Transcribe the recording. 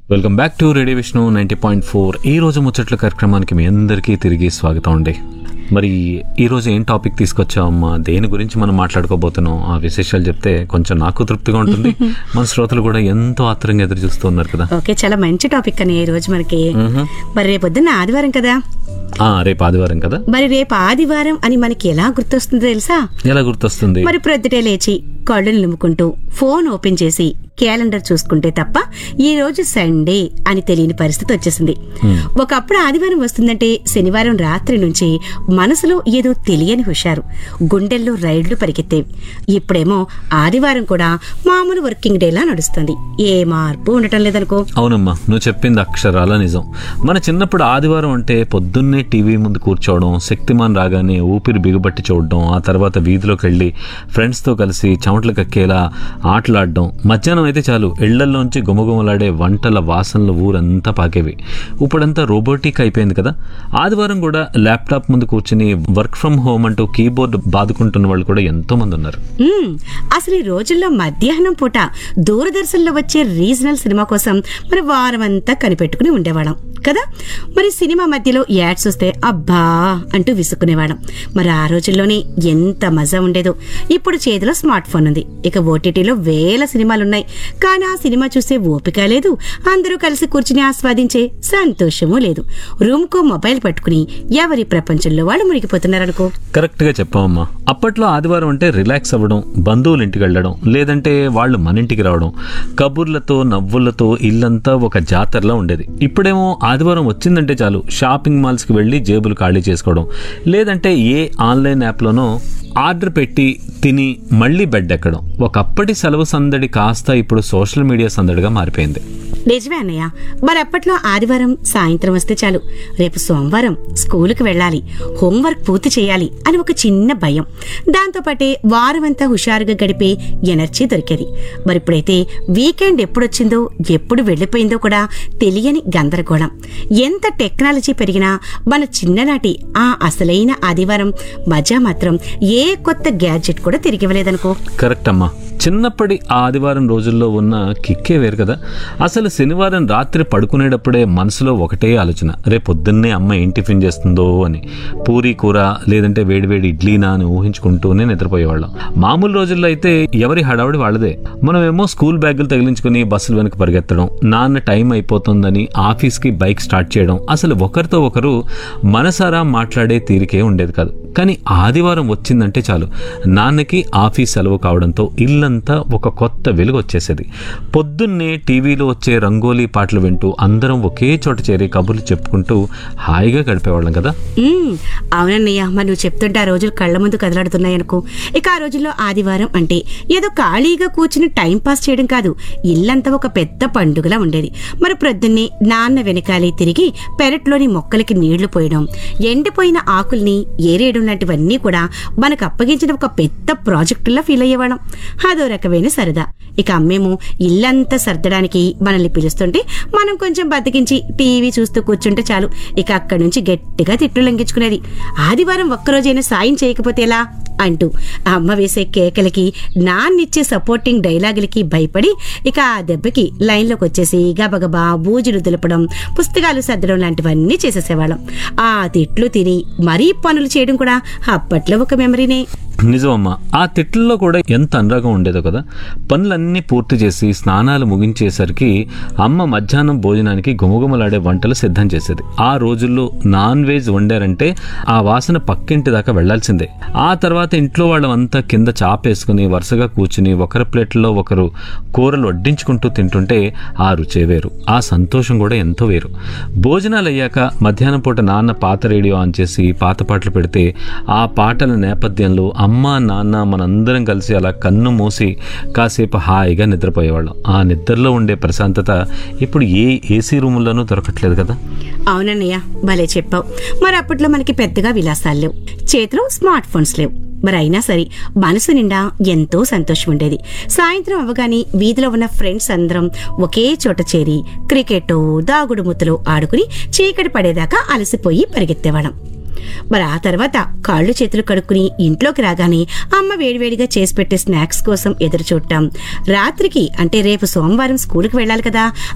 Welcome back to radio Vishnu ninety point four ఈ రోజు ముచ్చట్ల కార్యక్రమానికి మీ అందరికీ తిరిగి స్వాగతం అండి మరి ఈ రోజు ఏం టాపిక్ తీసుకొచ్చామమ్మా దేని గురించి మనం మాట్లాడుకోబోతున్నాం ఆ విశేషాలు చెప్తే కొంచెం నాకు తృప్తిగా ఉంటుంది మన శ్రోతలు కూడా ఎంతో ఆత్రంగా ఎదురు చూస్తున్నారు కదా ఓకే చాలా మంచి టాపిక్ అని ఈ రోజు మనకి మరి రేపు పొద్దున్న ఆదివారం కదా ఆ, రేపు ఆదివారం కదా మరి రేపు ఆదివారం అని మనకి ఎలా గుర్తొస్తుందో తెలుసా ఎలా గుర్తొస్తుంది మరి ప్రొద్దుటే లేచి కళ్ళు నిలుముకుంటూ ఫోన్ ఓపెన్ చేసి క్యాలెండర్ చూసుకుంటే తప్ప ఈ రోజు సండే అని తెలియని పరిస్థితి వచ్చేసింది ఒకప్పుడు ఆదివారం వస్తుందంటే శనివారం రాత్రి నుంచి మనసులో ఏదో తెలియని హుషారు గుండెల్లో రైళ్లు పరిగెత్తేవి ఇప్పుడేమో ఆదివారం కూడా మామూలు వర్కింగ్ డేలా నడుస్తుంది ఏ మార్పు ఉండటం లేదనుకో అవునమ్మా నువ్వు చెప్పింది అక్షరాల నిజం మన చిన్నప్పుడు ఆదివారం అంటే పొద్దున్నే టీవీ ముందు కూర్చోవడం శక్తిమాన్ రాగానే ఊపిరి బిగుబట్టి చూడడం ఆ తర్వాత వీధిలోకి వెళ్ళి ఫ్రెండ్స్తో కలిసి చెమటలు కక్కేలా ఆటలాడడం మధ్యాహ్నం అయితే చాలు ఇళ్లల్లోంచి గుమగుమలాడే వంటల వాసనలు ఊరంతా పాకేవి ఇప్పుడంతా రోబోటిక్ అయిపోయింది కదా ఆదివారం కూడా ల్యాప్టాప్ ముందు కూర్చుని వర్క్ ఫ్రమ్ హోమ్ అంటూ కీబోర్డ్ బాదుకుంటున్న వాళ్ళు కూడా ఎంతో మంది ఉన్నారు మ్మ్. అసలు ఈ రోజుల్లో మధ్యాహ్నం పూట దూరదర్శన్లో వచ్చే రీజనల్ సినిమా కోసం మరి వారం అంతా కనిపెట్టుకుని ఉండేవాళ్ళం కదా మరి సినిమా మధ్యలో యాడ్స్ వస్తే అబ్బా అంటూ విసుక్కునేవాళ్ళం మరి ఆ రోజుల్లోనే ఎంత మజా ఉండేదో ఇప్పుడు చేతిలో స్మార్ట్ ఫోన్ ఉంది ఇక ఓటీటీలో వేల సినిమాలున్నాయి కానీ ఆ సినిమా చూసే ఓపిక లేదు అందరూ కలిసి కూర్చుని ఆస్వాదించే సంతోషమూ లేదు రూమ్ కో మొబైల్ పట్టుకుని ఎవరి ప్రపంచంలో వాళ్ళు మునిగిపోతున్నారనుకో కరెక్ట్ గా చెప్పావమ్మా అప్పట్లో ఆదివారం అంటే రిలాక్స్ అవ్వడం బంధువుల ఇంటికి వెళ్ళడం లేదంటే వాళ్ళు మన ఇంటికి రావడం కబుర్లతో నవ్వులతో ఇల్లంతా ఒక జాతరలా ఉండేది ఇప్పుడేమో ఆదివారం వచ్చిందంటే చాలు షాపింగ్ మాల్స్కి వెళ్ళి జేబులు ఖాళీ చేసుకోవడం లేదంటే ఏ ఆన్లైన్ యాప్లోనో ఆర్డర్ పెట్టి తిని మళ్ళీ బెడ్ ఎక్కడం ఒకప్పటి సెలవు సందడి కాస్త ఇప్పుడు సోషల్ మీడియా సందడిగా మారిపోయింది నిజమే అన్నయ్య మరి అప్పట్లో ఆదివారం సాయంత్రం వస్తే చాలు రేపు సోమవారం స్కూలుకి వెళ్ళాలి హోంవర్క్ పూర్తి చేయాలి అని ఒక చిన్న భయం దాంతోపాటే వారమంతా హుషారుగా గడిపే ఎనర్జీ దొరికేది మరి ఇప్పుడైతే వీకెండ్ ఎప్పుడొచ్చిందో ఎప్పుడు వెళ్ళిపోయిందో కూడా తెలియని గందరగోళం ఎంత టెక్నాలజీ పెరిగినా మన చిన్ననాటి ఆ అసలైన ఆదివారం మజా మాత్రం ఏ కొత్త గ్యాడ్జెట్ కూడా తిరిగి ఇవ్వలేదనుకో కరెక్ట్ అమ్మా చిన్నప్పటి ఆ ఆదివారం రోజుల్లో ఉన్న కిక్కే వేరు కదా అసలు శనివారం రాత్రి పడుకునేటప్పుడే మనసులో ఒకటే ఆలోచన రేపు పొద్దున్నే అమ్మ ఏం టిఫిన్ చేస్తుందో అని పూరి కూర లేదంటే వేడివేడి ఇడ్లీనా అని ఊహించుకుంటూనే నిద్రపోయేవాళ్ళం మామూలు రోజుల్లో అయితే ఎవరి హడావుడి వాళ్ళదే మనమేమో స్కూల్ బ్యాగులు తగిలించుకుని బస్సులు వెనక పరిగెత్తడం నాన్న టైం అయిపోతుందని ఆఫీస్కి బైక్ స్టార్ట్ చేయడం అసలు ఒకరితో ఒకరు మనసారా మాట్లాడే తీరికే ఉండేది కాదు కానీ ఆదివారం వచ్చిందంటే చాలు నాన్నకి ఆఫీస్ సెలవు కావడంతో ఇల్లంతా ఒక కొత్త వెలుగు వచ్చేసేది పొద్దున్నే టీవీలో వచ్చే రంగోలీ పాటలు వింటూ అందరం ఒకే చోట చేరి కబుర్లు చెప్పుకుంటూ హాయిగా గడిపేవాళ్ళం కదా మ్మ్. అవునన్నయ్య మరి నువ్వు చెప్తుంటే ఆ రోజులు కళ్ళ ముందు కదలాడుతున్నాయనుకో ఇక ఆ రోజుల్లో ఆదివారం అంటే ఏదో ఖాళీగా కూర్చుని టైం పాస్ చేయడం కాదు ఇల్లంతా ఒక పెద్ద పండుగలా ఉండేది మరి ప్రొద్దున్నే నాన్న వెనకాలే తిరిగి పెరట్లోని మొక్కలకి నీళ్లు పోయడం ఎండిపోయిన ఆకుల్ని ఏరేయడం లాంటివన్నీ కూడా మనకు అప్పగించిన ఒక పెద్ద ప్రాజెక్టులా ఫీల్ అయ్యేవాళ్ళం అదో రకమైన సరదా ఇక అమ్మేమో ఇల్లంతా సర్దడానికి మనల్ని పిలుస్తుంటే మనం కొంచెం బతికించి టీవీ చూస్తూ కూర్చుంటే చాలు ఇక అక్కడి నుంచి గట్టిగా తిట్లు లంఘించుకునేది ఆదివారం ఒక్కరోజైనా సాయం చేయకపోతే ఎలా అంటూ అమ్మ వేసే కేకలకి నాన్నిచ్చే సపోర్టింగ్ డైలాగులకి భయపడి ఇక ఆ దెబ్బకి లైన్లోకి వచ్చేసి గబగబా బూజులు దులపడం పుస్తకాలు సర్దడం లాంటివన్నీ చేసేసేవాళ్ళం ఆ తిట్లు తిని మరీ పనులు చేయడం కూడా అప్పట్లో ఒక మెమరీనే నిజమమ్మా ఆ తిట్లలో కూడా ఎంత అనురాగం ఉండేదో కదా పనులన్నీ పూర్తి చేసి స్నానాలు ముగించేసరికి అమ్మ మధ్యాహ్నం భోజనానికి గుమగుమలాడే వంటలు సిద్ధం చేసేది ఆ రోజుల్లో నాన్ వెజ్ వండారంటే ఆ వాసన పక్కింటి దాకా వెళ్లాల్సిందే ఆ తర్వాత ఇంట్లో వాళ్ళంతా కింద చాపేసుకుని వరుసగా కూర్చుని ఒకరి ప్లేట్లో ఒకరు కూరలు వడ్డించుకుంటూ తింటుంటే ఆ రుచే వేరు ఆ సంతోషం కూడా ఎంతో వేరు భోజనాలు అయ్యాక మధ్యాహ్నం పూట నాన్న పాత రేడియో ఆన్ చేసి పాత పాటలు పెడితే ఆ పాటల నేపథ్యంలో అమ్మ నాన్న మనందరం కలిసి అలా కన్ను మూసి కాసేపు హాయిగా నిద్రపోయేవాళ్ళం ఆ నిద్రలో ఉండే ప్రశాంతత ఇప్పుడు ఏ ఏసీ రూముల్లోనూ దొరకట్లేదు కదా అవునన్నయ్య భలే చెప్పావు మరి అప్పట్లో మనకి పెద్దగా విలాసాలు లేవు చేతిలో స్మార్ట్ ఫోన్స్ లేవు మరి అయినా సరే మనసు నిండా ఎంతో సంతోషం ఉండేది సాయంత్రం అవ్వగానే వీధిలో ఉన్న ఫ్రెండ్స్ అందరం ఒకే చోట చేరి క్రికెట్ దాగుడు ముత్తలు ఆడుకుని చీకటి పడేదాకా అలసిపోయి పరిగెత్తేవాళ్ళం మరి ఆ తర్వాత కాళ్ళు చేతులు కడుక్కుని ఇంట్లోకి రాగానే అమ్మ వేడివేడిగా చేసి పెట్టే స్నాక్స్ కోసం ఎదురు చూడటం రాత్రికి అంటే రేపు సోమవారం స్కూల్కి వెళ్ళాలి కదా